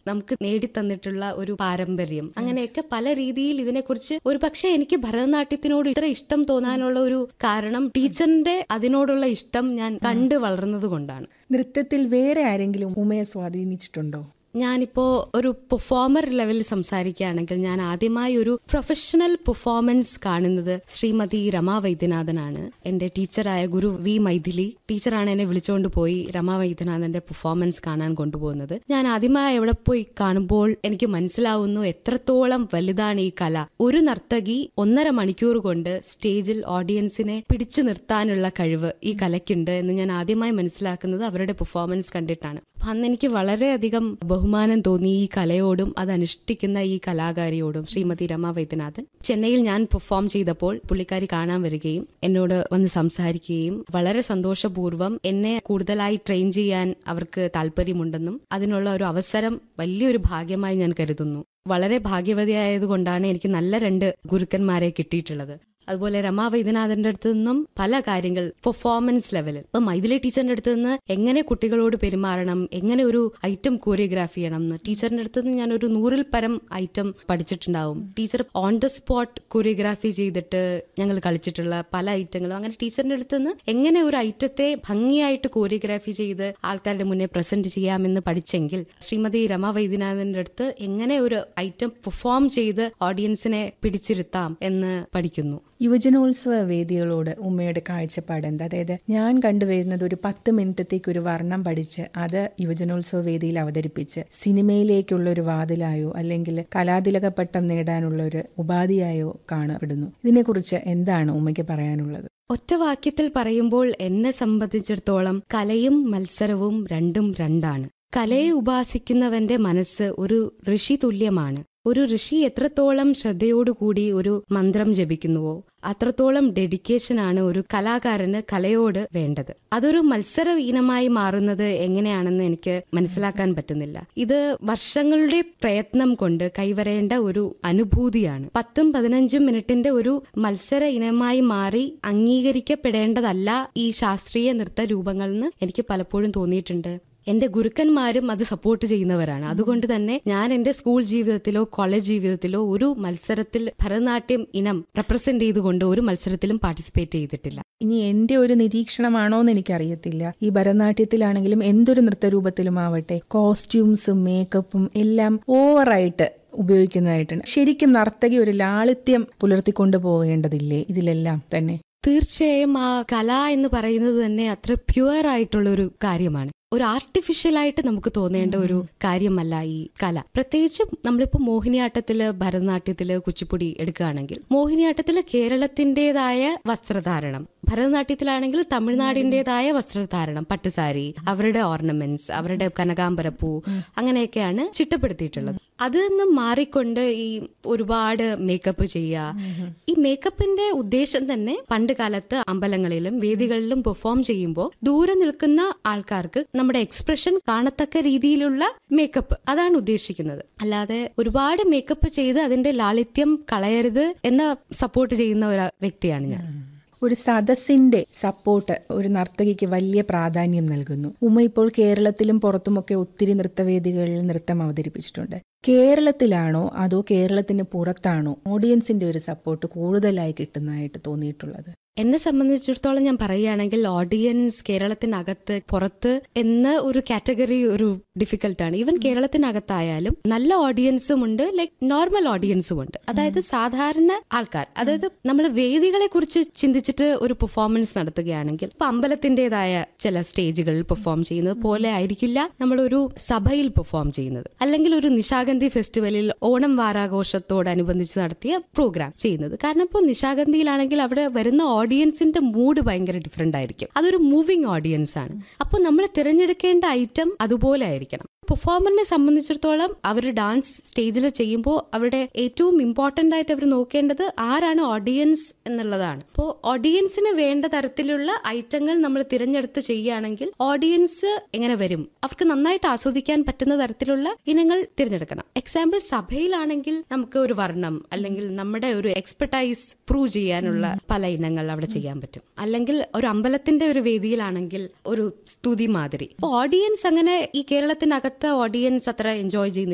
നമുക്ക് നേടിത്തന്നിട്ടുള്ള ഒരു പാരമ്പര്യം അങ്ങനെയൊക്കെ പല രീതിയിൽ ഇതിനെക്കുറിച്ച് ഒരു പക്ഷേ എനിക്ക് ഭരതനാട്യത്തിനോട് ഇത്ര ഇഷ്ടം തോന്നാനുള്ള ഒരു കാരണം ടീച്ചറിന്റെ അതിനോടുള്ള ഇഷ്ടം ഞാൻ കണ്ടു വളർന്നത് കൊണ്ടാണ് നൃത്തത്തിൽ വേറെ ആരെങ്കിലും ഉമയെ സ്വാധീനിച്ചിട്ടുണ്ടോ ഞാനിപ്പോ ഒരു പെർഫോമർ ലെവലിൽ സംസാരിക്കുകയാണെങ്കിൽ ഞാൻ ആദ്യമായി ഒരു പ്രൊഫഷണൽ പെർഫോമൻസ് കാണുന്നത് ശ്രീമതി രമാ വൈദ്യനാഥനാണ് എന്റെ ടീച്ചറായ ഗുരു വി മൈഥിലി ടീച്ചറാണ് എന്നെ വിളിച്ചുകൊണ്ട് പോയി രമാ വൈദ്യനാഥന്റെ പെർഫോമൻസ് കാണാൻ കൊണ്ടുപോകുന്നത് ഞാൻ ആദ്യമായി അവിടെ പോയി കാണുമ്പോൾ എനിക്ക് മനസ്സിലാവുന്നു എത്രത്തോളം വലുതാണ് ഈ കല ഒരു നർത്തകി ഒന്നര മണിക്കൂർ കൊണ്ട് സ്റ്റേജിൽ ഓഡിയൻസിനെ പിടിച്ചു നിർത്താനുള്ള കഴിവ് ഈ കലയ്ക്കുണ്ട് എന്ന് ഞാൻ ആദ്യമായി മനസ്സിലാക്കുന്നത് അവരുടെ പെർഫോമൻസ് കണ്ടിട്ടാണ് അപ്പൊ അന്ന് എനിക്ക് വളരെയധികം ബഹുമാനം തോന്നി ഈ കലയോടും അത് അനുഷ്ഠിക്കുന്ന ഈ കലാകാരിയോടും ശ്രീമതി രമ വൈദ്യനാഥൻ ചെന്നൈയിൽ ഞാൻ പെർഫോം ചെയ്തപ്പോൾ പുള്ളിക്കാരി കാണാൻ വരികയും എന്നോട് വന്ന് സംസാരിക്കുകയും വളരെ സന്തോഷപൂർവ്വം എന്നെ കൂടുതലായി ട്രെയിൻ ചെയ്യാൻ അവർക്ക് താല്പര്യമുണ്ടെന്നും അതിനുള്ള ഒരു അവസരം വലിയൊരു ഭാഗ്യമായി ഞാൻ കരുതുന്നു വളരെ ഭാഗ്യവതിയായതുകൊണ്ടാണ് എനിക്ക് നല്ല രണ്ട് ഗുരുക്കന്മാരെ കിട്ടിയിട്ടുള്ളത് അതുപോലെ രമാ വൈദ്യനാഥന്റെ അടുത്ത് നിന്നും പല കാര്യങ്ങൾ പെർഫോമൻസ് ലെവലിൽ ഇപ്പൊ മൈഥിലി ടീച്ചറിന്റെ അടുത്ത് നിന്ന് എങ്ങനെ കുട്ടികളോട് പെരുമാറണം എങ്ങനെ ഒരു ഐറ്റം കോറിയോഗ്രാഫി ചെയ്യണം എന്ന് ടീച്ചറിന്റെ അടുത്ത് നിന്ന് ഞാൻ ഒരു നൂറിൽ പരം ഐറ്റം പഠിച്ചിട്ടുണ്ടാവും teacher on the spot choreography ചെയ്തിട്ട് ഞങ്ങൾ കളിച്ചിട്ടുള്ള പല ഐറ്റങ്ങളും അങ്ങനെ ടീച്ചറിന്റെ അടുത്ത് നിന്ന് എങ്ങനെ ഒരു ഐറ്റത്തെ ഭംഗിയായിട്ട് കോറിയോഗ്രാഫി ചെയ്ത് ആൾക്കാരുടെ മുന്നേ പ്രസന്റ് ചെയ്യാമെന്ന് പഠിച്ചെങ്കിൽ ശ്രീമതി രമാ വൈദ്യനാഥന്റെ അടുത്ത് എങ്ങനെ ഒരു ഐറ്റം പെർഫോം ചെയ്ത് ഓഡിയൻസിനെ പിടിച്ചിരുത്താം എന്ന് പഠിക്കുന്നു യുവജനോത്സവ വേദികളോട് ഉമ്മയുടെ കാഴ്ചപ്പാട് എന്താ അതായത് ഞാൻ കണ്ടുവരുന്നത് ഒരു പത്ത് മിനിറ്റത്തേക്ക് ഒരു വർണ്ണം പഠിച്ച് അത് യുവജനോത്സവ വേദിയിൽ അവതരിപ്പിച്ച് സിനിമയിലേക്കുള്ള ഒരു വാതിലായോ അല്ലെങ്കിൽ കലാതിലക പട്ടം നേടാനുള്ള ഒരു ഉപാധിയായോ കാണപ്പെടുന്നു ഇതിനെക്കുറിച്ച് എന്താണ് ഉമ്മയ്ക്ക് പറയാനുള്ളത് ഒറ്റ വാക്യത്തിൽ പറയുമ്പോൾ എന്നെ സംബന്ധിച്ചിടത്തോളം കലയും മത്സരവും രണ്ടും രണ്ടാണ് കലയെ ഉപാസിക്കുന്നവന്റെ മനസ്സ് ഒരു ഋഷി തുല്യമാണ് ഒരു ഋഷി എത്രത്തോളം ശ്രദ്ധയോടുകൂടി ഒരു മന്ത്രം ജപിക്കുന്നുവോ അത്രത്തോളം ഡെഡിക്കേഷൻ ആണ് ഒരു കലാകാരന് കലയോട് വേണ്ടത് അതൊരു മത്സര ഇനമായി മാറുന്നത് എങ്ങനെയാണെന്ന് എനിക്ക് മനസ്സിലാക്കാൻ പറ്റുന്നില്ല ഇത് വർഷങ്ങളുടെ പ്രയത്നം കൊണ്ട് കൈവരേണ്ട ഒരു അനുഭൂതിയാണ് പത്തും പതിനഞ്ചും മിനിറ്റിന്റെ ഒരു മത്സര ഇനമായി മാറി അംഗീകരിക്കപ്പെടേണ്ടതല്ല ഈ ശാസ്ത്രീയ നൃത്ത രൂപങ്ങൾ എന്ന് എനിക്ക് പലപ്പോഴും തോന്നിയിട്ടുണ്ട് എന്റെ ഗുരുക്കന്മാരും അത് സപ്പോർട്ട് ചെയ്യുന്നവരാണ് അതുകൊണ്ട് തന്നെ ഞാൻ എന്റെ സ്കൂൾ ജീവിതത്തിലോ കോളേജ് ജീവിതത്തിലോ ഒരു മത്സരത്തിൽ ഭരതനാട്യം ഇനം റെപ്രസെന്റ് ചെയ്തുകൊണ്ട് ഒരു മത്സരത്തിലും പാർട്ടിസിപ്പേറ്റ് ചെയ്തിട്ടില്ല ഇനി എന്റെ ഒരു നിരീക്ഷണമാണോ എന്ന് എനിക്കറിയത്തില്ല ഈ ഭരതനാട്യത്തിലാണെങ്കിലും എന്തൊരു നൃത്തരൂപത്തിലും ആവട്ടെ കോസ്റ്റ്യൂംസും മേക്കപ്പും എല്ലാം ഓവറായിട്ട് ഉപയോഗിക്കുന്നതായിട്ടുണ്ട് ശരിക്കും നർത്തകി ഒരു ലാളിത്യം പുലർത്തിക്കൊണ്ടു പോകേണ്ടതില്ലേ ഇതിലെല്ലാം തന്നെ തീർച്ചയായും ആ കല എന്ന് പറയുന്നത് തന്നെ അത്ര പ്യുവർ ആയിട്ടുള്ള ഒരു കാര്യമാണ് ഒരു ആർട്ടിഫിഷ്യൽ ആയിട്ട് നമുക്ക് തോന്നേണ്ട ഒരു കാര്യമല്ല ഈ കല പ്രത്യേകിച്ചും നമ്മളിപ്പോ മോഹിനിയാട്ടത്തില് ഭരതനാട്യത്തില് കുച്ചിപ്പുടി എടുക്കുകയാണെങ്കിൽ മോഹിനിയാട്ടത്തില് കേരളത്തിന്റേതായ വസ്ത്രധാരണം ഭരതനാട്യത്തിലാണെങ്കിൽ തമിഴ്നാടിന്റേതായ വസ്ത്രധാരണം പട്ടുസാരി അവരുടെ ഓർണമെന്റ്സ് അവരുടെ കനകാംബരപ്പൂ അങ്ങനെയൊക്കെയാണ് ചിട്ടപ്പെടുത്തിയിട്ടുള്ളത് അതിൽ നിന്ന് മാറിക്കൊണ്ട് ഈ ഒരുപാട് മേക്കപ്പ് ചെയ്യുക ഈ മേക്കപ്പിന്റെ ഉദ്ദേശം തന്നെ പണ്ട് കാലത്ത് അമ്പലങ്ങളിലും വേദികളിലും പെർഫോം ചെയ്യുമ്പോൾ ദൂരെ നിൽക്കുന്ന ആൾക്കാർക്ക് നമ്മുടെ എക്സ്പ്രഷൻ കാണത്തക്ക രീതിയിലുള്ള മേക്കപ്പ് അതാണ് ഉദ്ദേശിക്കുന്നത് അല്ലാതെ ഒരുപാട് മേക്കപ്പ് ചെയ്ത് അതിന്റെ ലാളിത്യം കളയരുത് എന്ന് സപ്പോർട്ട് ചെയ്യുന്ന ഒരു വ്യക്തിയാണ് ഞാൻ ഒരു സദസ്സിന്റെ സപ്പോർട്ട് ഒരു നർത്തകിക്ക് വലിയ പ്രാധാന്യം നൽകുന്നു ഉമ്മ ഇപ്പോൾ കേരളത്തിലും പുറത്തുമൊക്കെ ഒത്തിരി നൃത്തവേദികളിൽ നൃത്തം അവതരിപ്പിച്ചിട്ടുണ്ട് കേരളത്തിലാണോ അതോ കേരളത്തിന് പുറത്താണോ ഓഡിയൻസിന്റെ ഒരു സപ്പോർട്ട് കൂടുതലായി കിട്ടുന്നതായിട്ട് തോന്നിയിട്ടുള്ളത് എന്നെ സംബന്ധിച്ചിടത്തോളം ഞാൻ പറയുകയാണെങ്കിൽ ഓഡിയൻസ് കേരളത്തിനകത്ത് പുറത്ത് എന്ന ഒരു കാറ്റഗറി ഒരു ഡിഫിക്കൽട്ടാണ് ഈവൻ കേരളത്തിനകത്തായാലും നല്ല ഓഡിയൻസും ഉണ്ട് ലൈക് നോർമൽ ഓഡിയൻസും ഉണ്ട് അതായത് സാധാരണ ആൾക്കാർ അതായത് നമ്മൾ വേദികളെ കുറിച്ച് ചിന്തിച്ചിട്ട് ഒരു പെർഫോമൻസ് നടത്തുകയാണെങ്കിൽ ഇപ്പൊ അമ്പലത്തിന്റേതായ ചില സ്റ്റേജുകളിൽ പെർഫോം ചെയ്യുന്നത് പോലെ ആയിരിക്കില്ല നമ്മളൊരു സഭയിൽ പെർഫോം ചെയ്യുന്നത് അല്ലെങ്കിൽ ഒരു നിശാഗന്ധി ഫെസ്റ്റിവലിൽ ഓണം വാരാഘോഷത്തോടനുബന്ധിച്ച് നടത്തിയ പ്രോഗ്രാം ചെയ്യുന്നത് കാരണം ഇപ്പോൾ നിശാഗന്ധിയിലാണെങ്കിൽ അവിടെ വരുന്ന ഓഡിയൻസിന്റെ മൂഡ് ഭയങ്കര ഡിഫറെന്റ് ആയിരിക്കും അതൊരു മൂവിങ് ഓഡിയൻസ് ആണ് അപ്പോൾ നമ്മൾ തിരഞ്ഞെടുക്കേണ്ട ഐറ്റം അതുപോലെ ആയിരിക്കണം പെർഫോമറിനെ സംബന്ധിച്ചിടത്തോളം അവർ ഡാൻസ് സ്റ്റേജിൽ ചെയ്യുമ്പോൾ അവരുടെ ഏറ്റവും ഇമ്പോർട്ടന്റ് ആയിട്ട് അവർ നോക്കേണ്ടത് ആരാണ് ഓഡിയൻസ് എന്നുള്ളതാണ് അപ്പോൾ ഓഡിയൻസിന് വേണ്ട തരത്തിലുള്ള ഐറ്റങ്ങൾ നമ്മൾ തിരഞ്ഞെടുത്ത് ചെയ്യുകയാണെങ്കിൽ ഓഡിയൻസ് എങ്ങനെ വരും അവർക്ക് നന്നായിട്ട് ആസ്വദിക്കാൻ പറ്റുന്ന തരത്തിലുള്ള ഇനങ്ങൾ തിരഞ്ഞെടുക്കണം എക്സാമ്പിൾ സഭയിലാണെങ്കിൽ നമുക്ക് ഒരു വർണ്ണം അല്ലെങ്കിൽ നമ്മുടെ ഒരു എക്സ്പെർട്ടൈസ് പ്രൂവ് ചെയ്യാനുള്ള പല ഇനങ്ങൾ അവിടെ ചെയ്യാൻ പറ്റും അല്ലെങ്കിൽ ഒരു അമ്പലത്തിന്റെ ഒരു വേദിയിലാണെങ്കിൽ ഒരു സ്തുതി മാതിരി ഓഡിയൻസ് അങ്ങനെ ഈ കേരളത്തിനകത്ത് ഓഡിയൻസ് അത്ര എൻജോയ് ചെയ്യുന്ന